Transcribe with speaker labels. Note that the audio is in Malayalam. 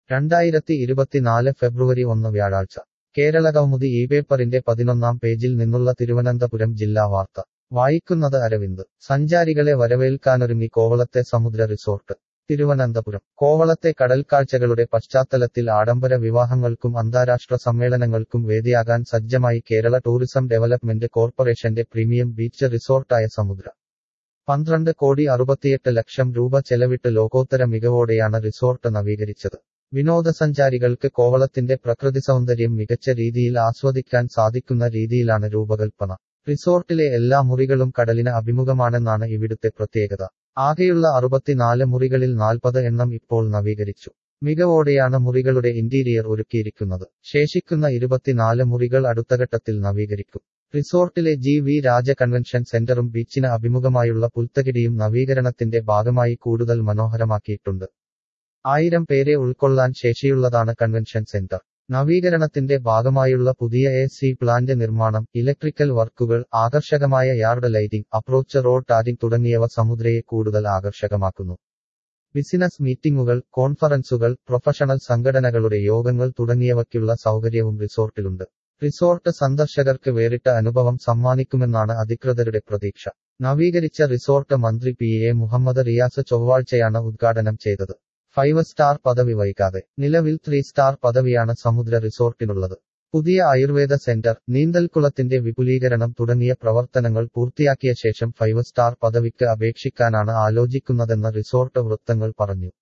Speaker 1: രണ്ടായിരത്തി ഇരുപത്തിനാല് ഫെബ്രുവരി ഒന്ന് വ്യാഴാഴ്ച കേരള കൗമുദി ഈ പേപ്പറിന്റെ പതിനൊന്നാം പേജിൽ നിന്നുള്ള തിരുവനന്തപുരം ജില്ലാ വാർത്ത വായിക്കുന്നത് അരവിന്ദ് സഞ്ചാരികളെ വരവേൽക്കാനൊരുങ്ങി കോവളത്തെ സമുദ്ര റിസോർട്ട് തിരുവനന്തപുരം കോവളത്തെ കടൽക്കാഴ്ചകളുടെ പശ്ചാത്തലത്തിൽ ആഡംബര വിവാഹങ്ങൾക്കും അന്താരാഷ്ട്ര സമ്മേളനങ്ങൾക്കും വേദിയാകാൻ സജ്ജമായി കേരള ടൂറിസം ഡെവലപ്മെന്റ് കോർപ്പറേഷന്റെ പ്രീമിയം ബീച്ച് റിസോർട്ടായ സമുദ്ര പന്ത്രണ്ട് കോടി അറുപത്തിയെട്ട് ലക്ഷം രൂപ ചെലവിട്ട് ലോകോത്തര മികവോടെയാണ് റിസോർട്ട് നവീകരിച്ചത് വിനോദസഞ്ചാരികൾക്ക് കോവളത്തിന്റെ പ്രകൃതി സൗന്ദര്യം മികച്ച രീതിയിൽ ആസ്വദിക്കാൻ സാധിക്കുന്ന രീതിയിലാണ് രൂപകൽപ്പന റിസോർട്ടിലെ എല്ലാ മുറികളും കടലിന് അഭിമുഖമാണെന്നാണ് ഇവിടുത്തെ പ്രത്യേകത ആകെയുള്ള അറുപത്തിനാല് മുറികളിൽ നാൽപ്പത് എണ്ണം ഇപ്പോൾ നവീകരിച്ചു മികവോടെയാണ് മുറികളുടെ ഇന്റീരിയർ ഒരുക്കിയിരിക്കുന്നത് ശേഷിക്കുന്ന ഇരുപത്തിനാല് മുറികൾ അടുത്തഘട്ടത്തിൽ നവീകരിക്കും റിസോർട്ടിലെ ജി വി രാജ കൺവെൻഷൻ സെന്ററും ബീച്ചിന് അഭിമുഖമായുള്ള പുൽത്തകിടിയും നവീകരണത്തിന്റെ ഭാഗമായി കൂടുതൽ മനോഹരമാക്കിയിട്ടുണ്ട് ആയിരം പേരെ ഉൾക്കൊള്ളാൻ ശേഷിയുള്ളതാണ് കൺവെൻഷൻ സെന്റർ നവീകരണത്തിന്റെ ഭാഗമായുള്ള പുതിയ എ സി പ്ലാന്റ് നിർമ്മാണം ഇലക്ട്രിക്കൽ വർക്കുകൾ ആകർഷകമായ yard lighting approach road tarring തുടങ്ങിയവ സമുദ്രയെ കൂടുതൽ ആകർഷകമാക്കുന്നു ബിസിനസ് മീറ്റിംഗുകൾ കോൺഫറൻസുകൾ പ്രൊഫഷണൽ സംഘടനകളുടെ യോഗങ്ങൾ തുടങ്ങിയവയ്ക്കുള്ള സൗകര്യവും റിസോർട്ടിലുണ്ട് റിസോർട്ട് സന്ദർശകർക്ക് വേറിട്ട അനുഭവം സമ്മാനിക്കുമെന്നാണ് അധികൃതരുടെ പ്രതീക്ഷ നവീകരിച്ച റിസോർട്ട് മന്ത്രി പി എ മുഹമ്മദ് റിയാസ് ചൊവ്വാഴ്ചയാണ് ഉദ്ഘാടനം ചെയ്തത് ഫൈവ് സ്റ്റാർ പദവി വൈകാതെ നിലവിൽ ത്രീ സ്റ്റാർ പദവിയാണ് സമുദ്ര റിസോർട്ടിനുള്ളത് പുതിയ ആയുർവേദ സെന്റർ നീന്തൽക്കുളത്തിന്റെ വിപുലീകരണം തുടങ്ങിയ പ്രവർത്തനങ്ങൾ പൂർത്തിയാക്കിയ ശേഷം ഫൈവ് സ്റ്റാർ പദവിക്ക് അപേക്ഷിക്കാനാണ് ആലോചിക്കുന്നതെന്ന് റിസോർട്ട് വൃത്തങ്ങൾ പറഞ്ഞു